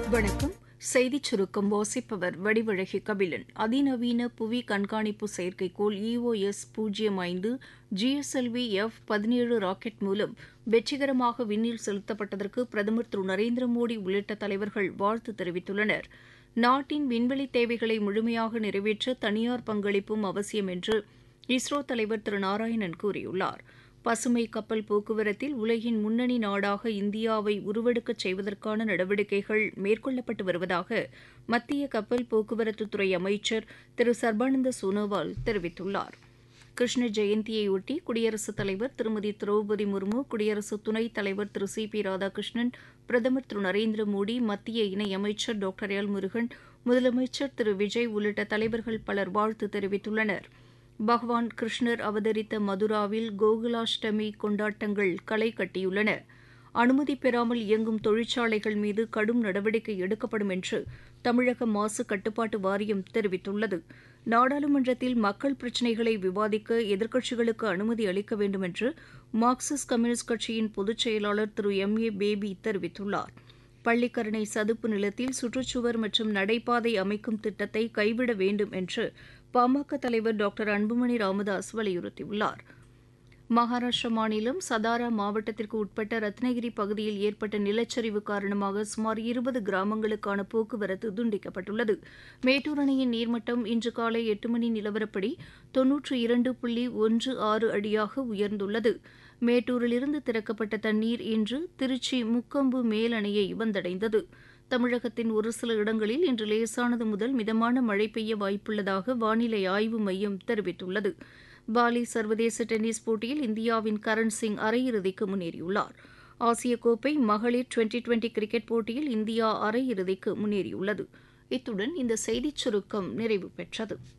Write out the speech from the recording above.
வணக்கம் செய்திச் சுருக்கம் வாசிப்பவர் வடிவழகி கபிலன் அதிநவீன புவி கண்காணிப்பு செயற்கைக்கோள் இஓஎஸ் பூஜ்ஜியம் ஐந்து ஜிஎஸ்எல்வி எஃப் பதினேழு ராக்கெட் மூலம் வெற்றிகரமாக விண்ணில் செலுத்தப்பட்டதற்கு பிரதமர் திரு நரேந்திர மோடி உள்ளிட்ட தலைவர்கள் வாழ்த்து தெரிவித்துள்ளனர் நாட்டின் விண்வெளி தேவைகளை முழுமையாக நிறைவேற்ற தனியார் பங்களிப்பும் அவசியம் என்று இஸ்ரோ தலைவர் திரு நாராயணன் கூறியுள்ளார் பசுமை கப்பல் போக்குவரத்தில் உலகின் முன்னணி நாடாக இந்தியாவை உருவெடுக்கச் செய்வதற்கான நடவடிக்கைகள் மேற்கொள்ளப்பட்டு வருவதாக மத்திய கப்பல் போக்குவரத்துத்துறை அமைச்சர் திரு சர்பானந்த சோனோவால் தெரிவித்துள்ளார் கிருஷ்ண ஜெயந்தியையொட்டி குடியரசுத் தலைவர் திருமதி திரௌபதி முர்மு குடியரசு துணைத் தலைவர் திரு சி பி ராதாகிருஷ்ணன் பிரதமர் திரு நரேந்திர மோடி மத்திய இணையமைச்சர் டாக்டர் எல் முருகன் முதலமைச்சர் திரு விஜய் உள்ளிட்ட தலைவர்கள் பலர் வாழ்த்து தெரிவித்துள்ளனர் பகவான் கிருஷ்ணர் அவதரித்த மதுராவில் கோகுலாஷ்டமி கொண்டாட்டங்கள் களை கட்டியுள்ளன அனுமதி பெறாமல் இயங்கும் தொழிற்சாலைகள் மீது கடும் நடவடிக்கை எடுக்கப்படும் என்று தமிழக மாசு கட்டுப்பாட்டு வாரியம் தெரிவித்துள்ளது நாடாளுமன்றத்தில் மக்கள் பிரச்சினைகளை விவாதிக்க எதிர்க்கட்சிகளுக்கு அனுமதி அளிக்க வேண்டும் என்று மார்க்சிஸ்ட் கம்யூனிஸ்ட் கட்சியின் பொதுச் செயலாளர் திரு எம் ஏ பேபி தெரிவித்துள்ளார் பள்ளிக்கரணை சதுப்பு நிலத்தில் சுற்றுச்சுவர் மற்றும் நடைபாதை அமைக்கும் திட்டத்தை கைவிட வேண்டும் என்று பாமக தலைவர் டாக்டர் அன்புமணி ராமதாஸ் வலியுறுத்தியுள்ளார் மகாராஷ்டிரா மாநிலம் சதாரா மாவட்டத்திற்கு உட்பட்ட ரத்னகிரி பகுதியில் ஏற்பட்ட நிலச்சரிவு காரணமாக சுமார் இருபது கிராமங்களுக்கான போக்குவரத்து துண்டிக்கப்பட்டுள்ளது மேட்டூர் அணையின் நீர்மட்டம் இன்று காலை எட்டு மணி நிலவரப்படி தொன்னூற்று இரண்டு புள்ளி ஒன்று ஆறு அடியாக உயர்ந்துள்ளது மேட்டூரிலிருந்து திறக்கப்பட்ட தண்ணீர் இன்று திருச்சி முக்கொம்பு மேல் அணையை வந்தடைந்தது தமிழகத்தின் ஒரு சில இடங்களில் இன்று லேசானது முதல் மிதமான மழை பெய்ய வாய்ப்புள்ளதாக வானிலை ஆய்வு மையம் தெரிவித்துள்ளது பாலி சர்வதேச டென்னிஸ் போட்டியில் இந்தியாவின் கரண் சிங் அரையிறுதிக்கு முன்னேறியுள்ளார் ஆசிய கோப்பை மகளிர் டுவெண்டி டுவெண்டி கிரிக்கெட் போட்டியில் இந்தியா அரையிறுதிக்கு முன்னேறியுள்ளது இத்துடன் இந்த செய்திச் சுருக்கம் நிறைவு பெற்றது